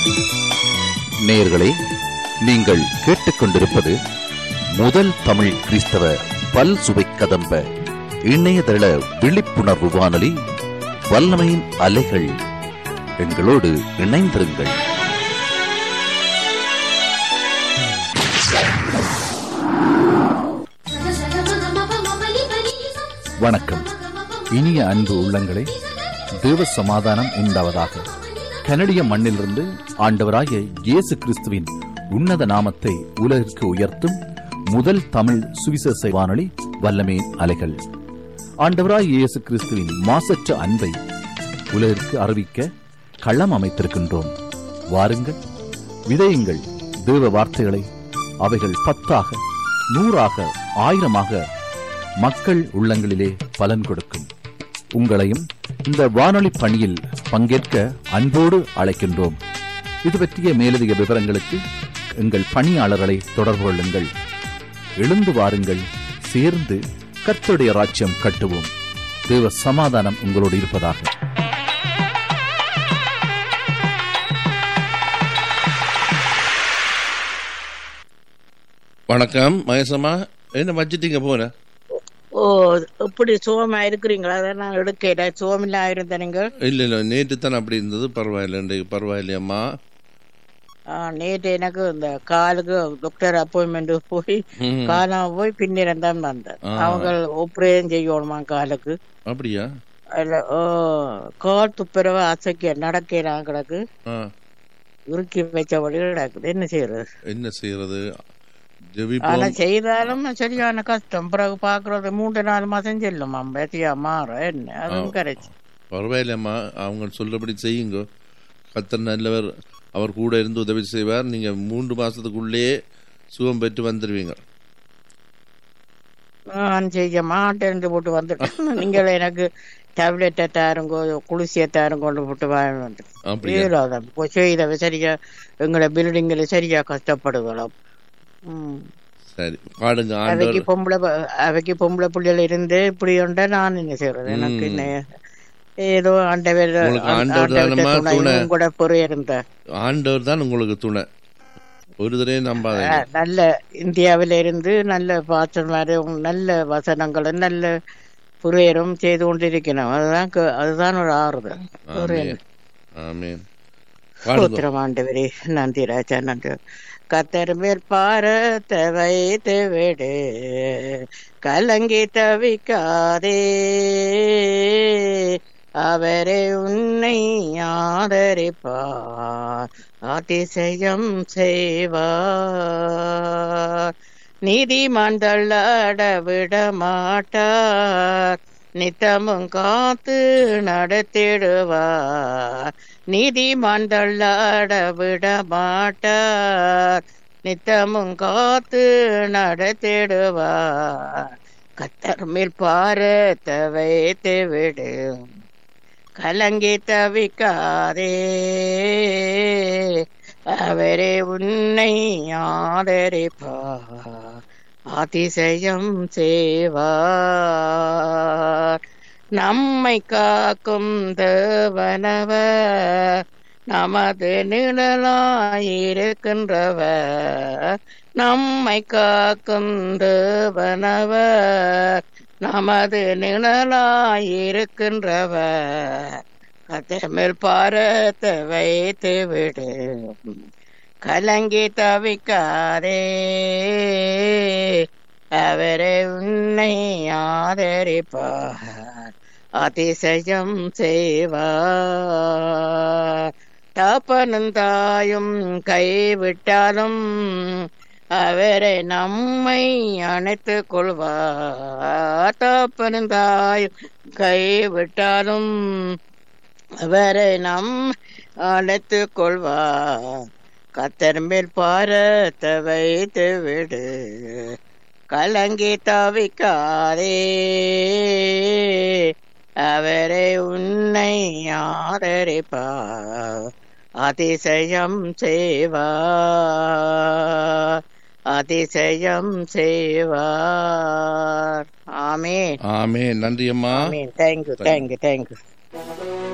நேயர்களே நீங்கள் கேட்டுக்கொண்டிருப்பது முதல் தமிழ் கிறிஸ்தவ பல் சுவை கதம்ப இணையதள விழிப்புணர்வு வானொலி வல்லமையின் அலைகள் எங்களோடு இணைந்திருங்கள் வணக்கம் இனிய அன்பு உள்ளங்களே தேவ சமாதானம் உண்டாவதாக கனடிய மண்ணிலிருந்து ஆண்டவராகிய இயேசு கிறிஸ்துவின் உன்னத நாமத்தை உலகிற்கு உயர்த்தும் முதல் தமிழ் சுவிசேஷ வானொலி வல்லமே அலைகள் ஆண்டவராகிய இயேசு கிறிஸ்துவின் மாசற்ற அன்பை உலகிற்கு அறிவிக்க களம் அமைத்திருக்கின்றோம் வாருங்கள் விதையுங்கள் தேவ வார்த்தைகளை அவைகள் பத்தாக நூறாக ஆயிரமாக மக்கள் உள்ளங்களிலே பலன் கொடுக்கும் உங்களையும் இந்த வானொலி பணியில் பங்கேற்க அன்போடு அழைக்கின்றோம் இது பற்றிய மேலதிக விவரங்களுக்கு எங்கள் பணியாளர்களை தொடர்பு கொள்ளுங்கள் எழுந்து வாருங்கள் சேர்ந்து கர்த்தருடைய ராஜ்யம் கட்டுவோம் தேவ சமாதானம் உங்களோடு இருப்பதாக வணக்கம் மகேசம்மா என்ன வச்சிட்டீங்க போன ஓ இப்படி சுகமா இருக்கிறீங்களா அதை நான் எடுக்கல சுகமில்லா இருந்த நீங்கள் இல்ல இல்ல நேற்று தான் அப்படி இருந்தது பரவாயில்ல இன்றைக்கு பரவாயில்லையம்மா ஆ, நேற்று எனக்கு இந்த காலுக்கு டாக்டர் அப்பாயின்மெண்ட் போய் ம். காணாம போய் பின்னிடம் தான் வந்தேன் ஆ. அவங்க ஆப்ரேஷன் செய்யணுமா காலுக்கு அப்படியா அதுல ஓ கால் துப்புரவ அசைக்க நடக்கிறான் கிடக்கு ஆ, உருக்கி வச்சபடி கிடக்குது என்ன செய்யறது என்ன செய்யறது ஆனா ஜெபிப்போம் செய்தாலும் சரியான கஷ்டம் பிறகு பாக்குறது மூன்று நாலு மாசம் செல்லுமா பேத்தியா மாற என்ன அதுவும் கரைச்சு பரவாயில்லையம்மா அவங்க சொல்றபடி செய்யுங்க கத்தர் நல்லவர் அவர் கூட இருந்து உதவி செய்வார் நீங்க மூன்று மாசத்துக்குள்ளேயே சுகம் பெற்று வந்துருவீங்க நான் செய்ய மாட்டேன் போட்டு வந்துட்டேன் நீங்கள் எனக்கு டேப்லெட்டை தாருங்கோ குளிசியை தாரும் கொண்டு போட்டு வாங்கிட்டு அப்படியா ஈராதான் செய்த சரியா எங்களை பில்டிங்கில் சரியா கஷ்டப்படுகிறோம் ம். சரி பாடுங்க அவைக்கு ஆண்டவர் பொம்பளை ப- அவைக்கு பொம்பளை பிள்ளைகள் இருந்து இப்படி உண்டா நான் என்ன செய்யறது எனக்கு என்ன ஏதோ ஆண்டவர் உங்களுக்கு ஆண்டவர் தானம்மா துணை. கூட பொறு இருந்த ஆண்டவர் தான் உங்களுக்கு துணை ஒரு தடவை நம்பாதீங்க நல்ல இந்தியாவில இருந்து நல்ல பாசமாரும் நல்ல வசனங்களும் நல்ல புரியரும் செய்து கொண்டிருக்கணும் அதுதான் க- அதுதான் ஒரு ஆறுதல் ஒரு ஆமென் ஆமென் பாடுங்க ஸ்தோத்திரம் ஆண்டவரே நன்றி ராஜா நன்றி கத்தர் மேல் பாரத்தை வைத்து விடு கலங்கி தவிக்காதே அவரே உன்னை ஆதரிப்பார் அதிசயம் செய்வார் நீதிமான் தள்ளாட விட மாட்டார் நித்தமும் காத்து நடத்திடுவார் நீதிமான் தள்ளாட விட மாட்டார் நித்தமும் காத்து நடத்திடுவார் கத்தர் மேல் பாரத்தை வைத்து விடு கலங்கி தவிக்காதே அவரே உன்னை ஆதரிப்பார் அதிசயம் செய்வார் நம்மை காக்கும் தேவனவர் நமது நிழலாயிருக்கின்றவர் நம்மை காக்கும் தேவனவர் நமது நிழலாயிருக்கின்றவர் கத்தமிழ் பாரத்தை வைத்து விடு கலங்கி தவிக்காதே அவரே உன்னை ஆதரிப்பார் அதிசயம் செய்வார் தப்பனும் தாயும் கைவிட்டாலும் அவரை நம்மை அணைத்து கொள்வார் தப்பனும் தாயும் கைவிட்டாலும் அவரை நம் அழைத்து கொள்வார் கத்தர் மேல் பாரத்தை வைத்து விடு கலங்கி தவிக்காதே அவரை உன்னை ஆதரிப்பார் அதிசயம் செய்வார் அதிசயம் செய்வார் ஆமேன் ஆமென் நன்றி அம்மா ஆமேன் தேங்க்யூ தேங்க்யூ தேங்க்யூ